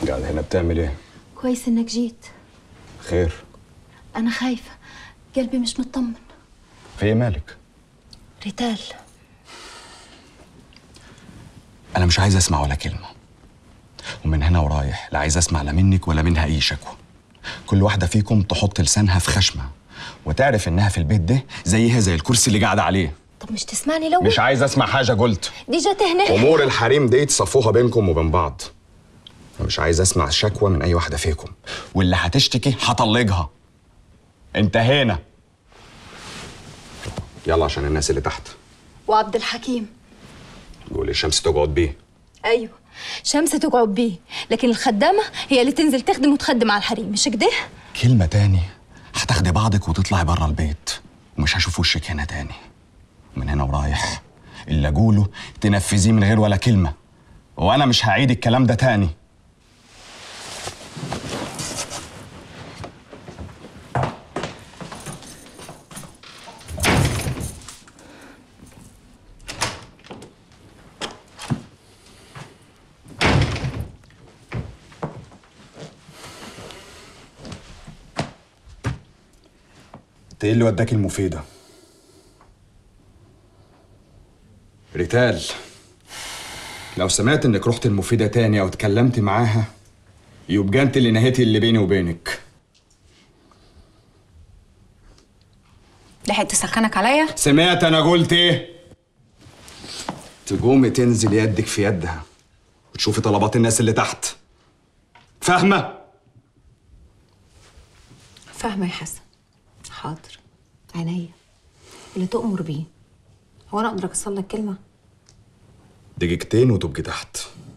قاعد هنا بتعمل ايه؟ كويس انك جيت خير انا خايفة قلبي مش مطمن في ايه مالك؟ ريتال انا مش عايز اسمع ولا كلمه ومن هنا ورايح لا عايز اسمع لا منك ولا منها اي شكوى كل واحده فيكم تحط لسانها في خشمه وتعرف انها في البيت ده زيها زي الكرسي اللي قاعده عليه طب مش تسمعني لو مش عايز اسمع حاجه قلت دي جت هنا امور الحريم دي تصفوها بينكم وبين بعض مش عايز اسمع شكوى من اي واحده فيكم واللي هتشتكي هطلقها انتهينا يلا عشان الناس اللي تحت وعبد الحكيم قولي الشمس تقعد بيه ايوه شمس تقعد بيه لكن الخدامة هي اللي تنزل تخدم وتخدم على الحريم مش كده؟ كلمة تاني هتاخدي بعضك وتطلعي بره البيت ومش هشوف وشك هنا تاني من هنا ورايح اللي اقوله تنفذيه من غير ولا كلمة وانا مش هعيد الكلام ده تاني انت ايه اللي وداك المفيدة؟ ريتال لو سمعت انك رحت المفيدة تاني او اتكلمت معاها يبقى انت اللي نهيتي اللي بيني وبينك لحقت تسخنك عليا سمعت انا قلت ايه؟ تقومي تنزل يدك في يدها وتشوفي طلبات الناس اللي تحت فاهمة؟ فاهمه يا حسن حاضر عينيا اللي تؤمر بيه هو انا اقدر اكسر لك كلمه دقيقتين وتبقي تحت